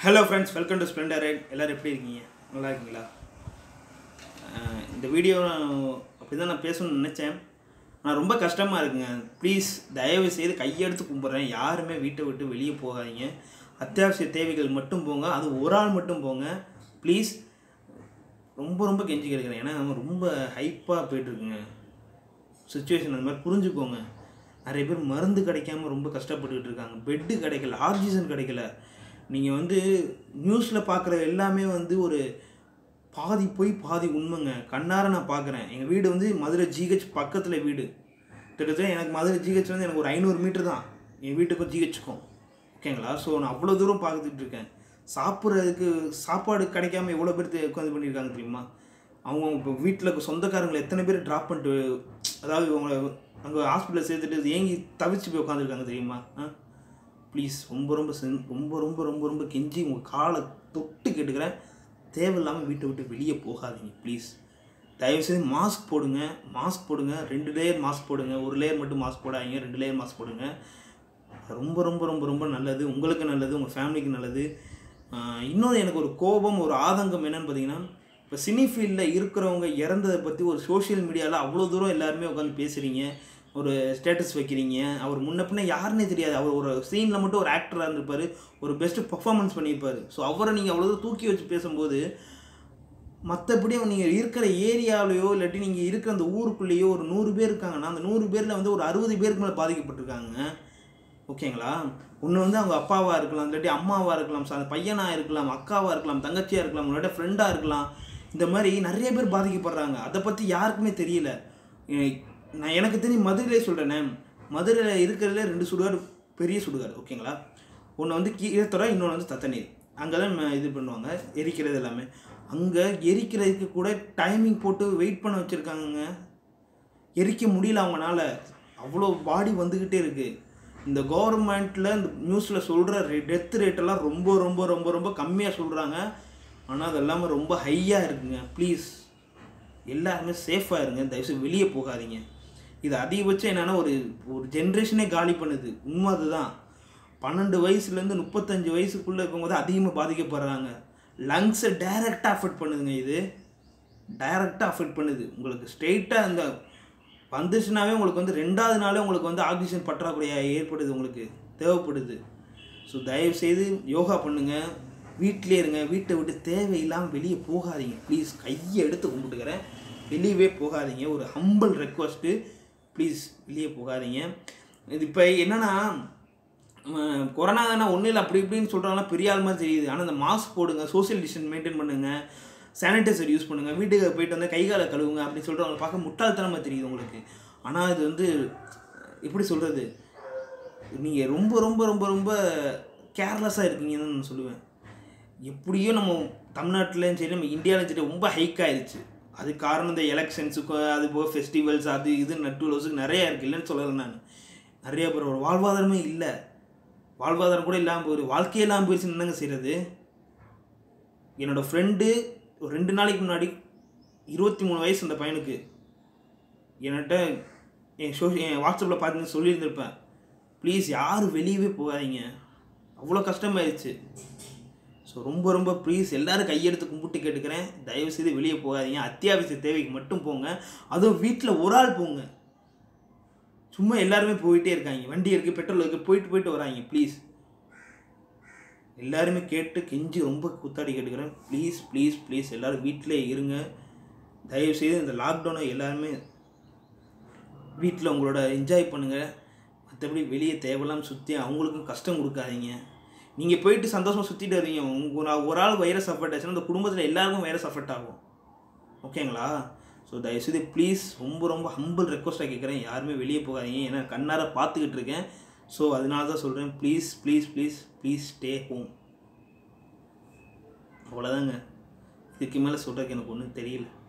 hello friends welcome to Splendor ride எல்லோரும் எப்படி இருக்கீங்க நல்லா இருக்கீங்களா அஹ் இந்த வீடியோ அப்படி தான் நான் பேசணும்னு நினச்சேன் நான் ரொம்ப கஷ்டமாக இருக்குங்க ப்ளீஸ் தயவு செய்து கையெடுத்து கும்பிட்றேன் யாருமே வீட்டை விட்டு வெளியே போகாதீங்க அத்தியாவசிய தேவைகள் மட்டும் போங்க அது ஒரு ஆள் மட்டும் போங்க ப்ளீஸ் ரொம்ப ரொம்ப கெஞ்சி கேட்குறேன் ஏன்னா ரொம்ப ஹைப்பாக போயிட்டுருக்குங்க சுச்சுவேஷன் அந்த மாதிரி புரிஞ்சுக்கோங்க நிறைய பேர் மருந்து கிடைக்காம ரொம்ப கஷ்டப்பட்டுக்கிட்டு இருக்காங்க பெட்டு கிடைக்கல ஆக்சிஜன் கிடைக்கல நீங்கள் வந்து நியூஸில் பார்க்குற எல்லாமே வந்து ஒரு பாதி போய் பாதி உண்மைங்க கண்ணார நான் பார்க்குறேன் எங்கள் வீடு வந்து மதுரை ஜிஹெச் பக்கத்தில் வீடு கிட்டத்தட்ட எனக்கு மதுரை ஜிஹெச் வந்து எனக்கு ஒரு ஐநூறு மீட்டர் தான் என் வீட்டுக்கும் ஜிஹெச்சுக்கும் ஓகேங்களா ஸோ நான் அவ்வளோ தூரம் பார்த்துட்டு இருக்கேன் சாப்பிட்றதுக்கு சாப்பாடு கிடைக்காம எவ்வளோ பேர் தே- உட்காந்து பண்ணியிருக்காங்க தெரியுமா அவங்க இப்போ வீட்டில் சொந்தக்காரங்களை எத்தனை பேர் ட்ராப் பண்ணிட்டு அதாவது அவங்கள அங்கே ஹாஸ்பிட்டலில் சேர்த்துட்டு ஏங்கி தவிச்சு போய் உட்காந்துருக்காங்க தெரியுமா ஆ ப்ளீஸ் ரொம்ப ரொம்ப சென்- ரொம்ப ரொம்ப ரொம்ப ரொம்ப கெஞ்சி உங்கள் காலை தொட்டு கேட்டுக்கிறேன் தேவையில்லாமல் வீட்டை விட்டு வெளியே போகாதீங்க ப்ளீஸ் தயவுசெய்து மாஸ்க் போடுங்க மாஸ்க் போடுங்க ரெண்டு லேயர் மாஸ்க் போடுங்க ஒரு லேயர் மட்டும் மாஸ்க் போடாதீங்க ரெண்டு லேயர் மாஸ்க் போடுங்க ரொம்ப ரொம்ப ரொம்ப ரொம்ப நல்லது உங்களுக்கு நல்லது உங்கள் ஃபேமிலிக்கு நல்லது ஆஹ் இன்னொரு எனக்கு ஒரு கோபம் ஒரு ஆதங்கம் என்னன்னு பார்த்தீங்கன்னா இப்போ சினி ஃபீல்டில் இருக்கிறவங்க இறந்ததை பற்றி ஒரு சோஷியல் மீடியாவில் அவ்வளோ தூரம் எல்லாருமே உட்காந்து பேசுகிறீங்க ஒரு ஸ்டேட்டஸ் வைக்கிறீங்க அவர் முன்ன பின்ன யாருன்னே தெரியாது அவர் ஒரு சீனில் மட்டும் ஒரு ஆக்டராக இருந்திருப்பார் ஒரு பெஸ்ட்டு பர்ஃபார்மன்ஸ் பண்ணியிருப்பார் ஸோ அவரை நீங்கள் அவ்வளோ தூரம் தூக்கி வச்சு பேசும்போது மற்றபடி நீங்கள் இருக்கிற ஏரியாவிலையோ இல்லாட்டி நீங்கள் இருக்கிற அந்த ஊருக்குள்ளேயோ ஒரு நூறு பேர் இருக்காங்கன்னா அந்த நூறு பேரில் வந்து ஒரு அறுபது பேருக்கு மேலே பாதிக்கப்பட்டிருக்காங்க ஓகேங்களா ஒன்று வந்து அவங்க அப்பாவாக இருக்கலாம் இல்லாட்டி அம்மாவாக இருக்கலாம் ச- பையனாக இருக்கலாம் அக்காவாக இருக்கலாம் தங்கச்சியாக இருக்கலாம் இல்லாட்டி ஃப்ரெண்டாக இருக்கலாம் இந்த மாதிரி நிறைய பேர் பாதிக்கப்படுறாங்க அதை பற்றி யாருக்குமே தெரியல எ- நான் எனக்கு தெரிஞ்சு மதுரையிலே சொல்கிறேனே மதுரையில் இருக்கிறதுல ரெண்டு சுடுகாடு பெரிய சுடுகாடு ஓகேங்களா ஒன்று வந்து கீழத்துறை இன்னொன்று வந்து தத்தநீர் அங்கே தான் ம- இது பண்ணுவாங்க எரிக்கிறது எல்லாமே அங்கே எரிக்கிறதுக்கு கூட டைமிங் போட்டு வெயிட் பண்ண வச்சுருக்காங்கங்க எரிக்க முடியல அவங்கனால அவ்வளோ பாடி வந்துக்கிட்டே இருக்கு இந்த கவர்மெண்ட்டில் இந்த நியூஸில் சொல்கிற டெத் ரேட்டெல்லாம் ரொம்ப ரொம்ப ரொம்ப ரொம்ப கம்மியாக சொல்கிறாங்க ஆனால் அது எல்லாமே ரொம்ப ஹையாக இருக்குங்க ப்ளீஸ் எல்லாருமே சேஃபாக இருங்க தயவுசெய்து வெளியே போகாதீங்க இது அதிகபட்சம் என்னென்னா ஒரு ஒரு ஜென்ரேஷனே காலி பண்ணுது உண்மை அதுதான் பன்னெண்டு வயசுலேருந்து முப்பத்தஞ்சு வயசுக்குள்ளே இருக்கும்போது அதிகமாக பாதிக்கப்படுறாங்க லங்ஸை டைரெக்டாக அஃபெக்ட் பண்ணுதுங்க இது டைரெக்டாக அஃபெக்ட் பண்ணுது உங்களுக்கு ஸ்ட்ரெயிட்டாக இந்த வந்துச்சுனாவே உங்களுக்கு வந்து ரெண்டாவது நாளே உங்களுக்கு வந்து ஆக்சிஜன் பற்றாக்குறையாக ஏற்படுது உங்களுக்கு தேவைப்படுது ஸோ தயவு செய்து யோகா பண்ணுங்க வீட்டிலே இருங்க வீட்டை விட்டு தேவையில்லாமல் வெளியே போகாதீங்க ப்ளீஸ் கையை எடுத்து கும்பிட்டுக்கிறேன் வெளியவே போகாதீங்க ஒரு ஹம்பிள் ரெக்வஸ்ட்டு ப்ளீஸ் வெளியே போகாதீங்க இது இப்போ என்னன்னா அஹ் கொரோனா தானே ஒன்றும் இல்லை அப்படி இப்படின்னு சொல்கிறாங்கன்னா பெரிய ஆள் மாதிரி தெரியுது ஆனால் இந்த மாஸ்க் போடுங்க சோஷியல் டிஸ்டன்ஸ் மெயின்டைன் பண்ணுங்க சானிடைசர் யூஸ் பண்ணுங்கள் வீட்டுக்கு போயிட்டு வந்து கை காலை கழுவுங்க அப்படின்னு சொல்கிறவங்க பார்க்க முட்டாள்தனமாக தெரியுது உங்களுக்கு ஆனால் இது வந்து எப்படி சொல்கிறது நீங்கள் ரொம்ப ரொம்ப ரொம்ப ரொம்ப கேர்லெஸ்ஸாக இருக்கீங்கன்னு நான் சொல்லுவேன் எப்படியோ நம்ம தமிழ்நாட்டிலையும் சரி நம்ம இந்தியாவிலும் சரி ரொம்ப ஹைக் ஆயிடுச்சு அது காரணம் இந்த எலெக்ஷன்ஸுக்கு அது போக ஃபெஸ்டிவல்ஸ் அது இது நட்டுலோஸுக்கு நிறையா இருக்குது இல்லைன்னு சொல்லலை நான் நிறைய பேர் ஒரு வாழ்வாதாரமே இல்லை வாழ்வாதாரம் கூட இல்லாமல் போயிரு வாழ்க்கையே இல்லாமல் போயிடுச்சுன்னு என்னங்க செய்கிறது என்னோடய ஃப்ரெண்டு ஒரு ரெண்டு நாளைக்கு முன்னாடி இருபத்தி மூணு வயசு அந்த பையனுக்கு என்கிட்ட என் சோ என் வாட்ஸ்அப்பில் பார்த்து சொல்லியிருந்திருப்பேன் ப்ளீஸ் யாரும் வெளியவே போகாதீங்க அவ்வளோ கஷ்டமாயிருச்சு ஸோ ரொம்ப ரொம்ப ப்ளீஸ் எல்லாரும் கையெடுத்து கும்பிட்டு கேட்டுக்கிறேன் தயவு செய்து வெளியே போகாதீங்க அத்தியாவசிய தேவைக்கு மட்டும் போங்க அதுவும் வீட்டில் ஒரு ஆள் போங்க சும்மா எல்லாருமே போயிட்டே இருக்காங்க வண்டி இருக்குது பெட்ரோல் இருக்குது போயிட்டு போயிட்டு வராங்க ப்ளீஸ் எல்லாருமே கேட்டு கெஞ்சி ரொம்ப குத்தாடி கேட்டுக்கிறேன் ப்ளீஸ் ப்ளீஸ் ப்ளீஸ் எல்லாரும் வீட்டிலே இருங்க தயவு செய்து இந்த லாக்டவுனை எல்லாருமே வீட்டில் உங்களோட என்ஜாய் பண்ணுங்கள் மற்றபடி வெளியே தேவையில்லாமல் சுற்றி அவங்களுக்கும் கஷ்டம் கொடுக்காதீங்க நீங்கள் போயிட்டு சந்தோஷமாக சுற்றிட்டு வரீங்க உங்கள் ஒரு ஆள் வைரஸ் அஃபெக்ட் ஆச்சுன்னா அந்த குடும்பத்தில் எல்லாருக்கும் வைரஸ் அஃபெக்ட் ஆகும் ஓகேங்களா ஸோ தயவுசெய்து ப்ளீஸ் ரொம்ப ரொம்ப ஹம்பிள் ரெக்வஸ்ட்டாக கேட்குறேன் யாருமே வெளியே போகாதீங்க ஏன்னா கண்ணார பார்த்துக்கிட்டு இருக்கேன் ஸோ அதனால தான் சொல்கிறேன் please please please please stay home அவ்வளோதாங்க இதுக்கு மேலே சொல்கிறதுக்கு எனக்கு ஒன்றும் தெரியல